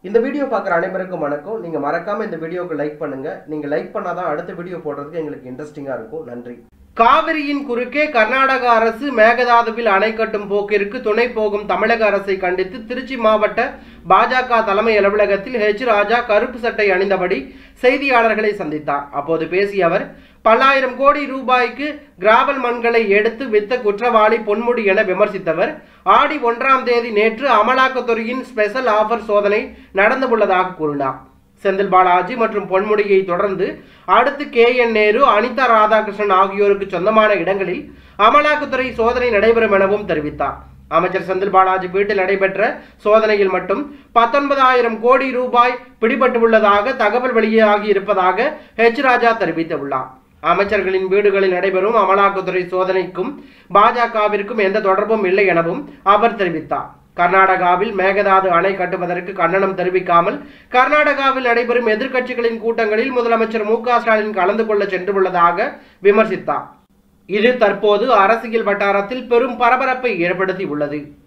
இந்த வீடியோ பார்க்குற அனைவருக்கும் வணக்கம் நீங்க மறக்காம இந்த வீடியோக்கு லைக் பண்ணுங்க நீங்க லைக் பண்ணாதான் அடுத்த வீடியோ போடுறதுக்கு எங்களுக்கு இன்ட்ரெஸ்டிங்கா இருக்கும் நன்றி காவிரியின் குறுக்கே கர்நாடக அரசு மேகதாதுவில் அணை கட்டும் போக்கிற்கு துணை போகும் தமிழக அரசை கண்டித்து திருச்சி மாவட்ட பாஜக தலைமை அலுவலகத்தில் ஹெச் ராஜா கருப்பு சட்டை அணிந்தபடி செய்தியாளர்களை சந்தித்தார் அப்போது பேசிய அவர் பல்லாயிரம் கோடி ரூபாய்க்கு கிராவல் மண்களை எடுத்து வித்த குற்றவாளி பொன்முடி என விமர்சித்தவர் ஆடி ஒன்றாம் தேதி நேற்று அமலாக்கத்துறையின் ஸ்பெஷல் ஆஃபர் சோதனை நடந்துள்ளதாக கூறினார் செந்தில் பாலாஜி மற்றும் பொன்முடியை தொடர்ந்து அடுத்து கே என் நேரு அனிதா ராதாகிருஷ்ணன் ஆகியோருக்கு சொந்தமான இடங்களில் அமலாக்கத்துறை சோதனை நடைபெறும் எனவும் தெரிவித்தார் அமைச்சர் செந்தில் பாலாஜி வீட்டில் நடைபெற்ற சோதனையில் மட்டும் பத்தொன்பதாயிரம் கோடி ரூபாய் பிடிபட்டுள்ளதாக தகவல் வெளியாகி இருப்பதாக ஹெச் ராஜா தெரிவித்துள்ளார் அமைச்சர்களின் வீடுகளில் நடைபெறும் அமலாக்கத்துறை சோதனைக்கும் பாஜகவிற்கும் எந்த தொடர்பும் இல்லை எனவும் அவர் தெரிவித்தார் கர்நாடகாவில் மேகதாது அணை கட்டுவதற்கு கண்டனம் தெரிவிக்காமல் கர்நாடகாவில் நடைபெறும் எதிர்க்கட்சிகளின் கூட்டங்களில் முதலமைச்சர் மு க ஸ்டாலின் கலந்து கொள்ள சென்றுள்ளதாக விமர்சித்தார் இது தற்போது அரசியல் வட்டாரத்தில் பெரும் பரபரப்பை ஏற்படுத்தி உள்ளது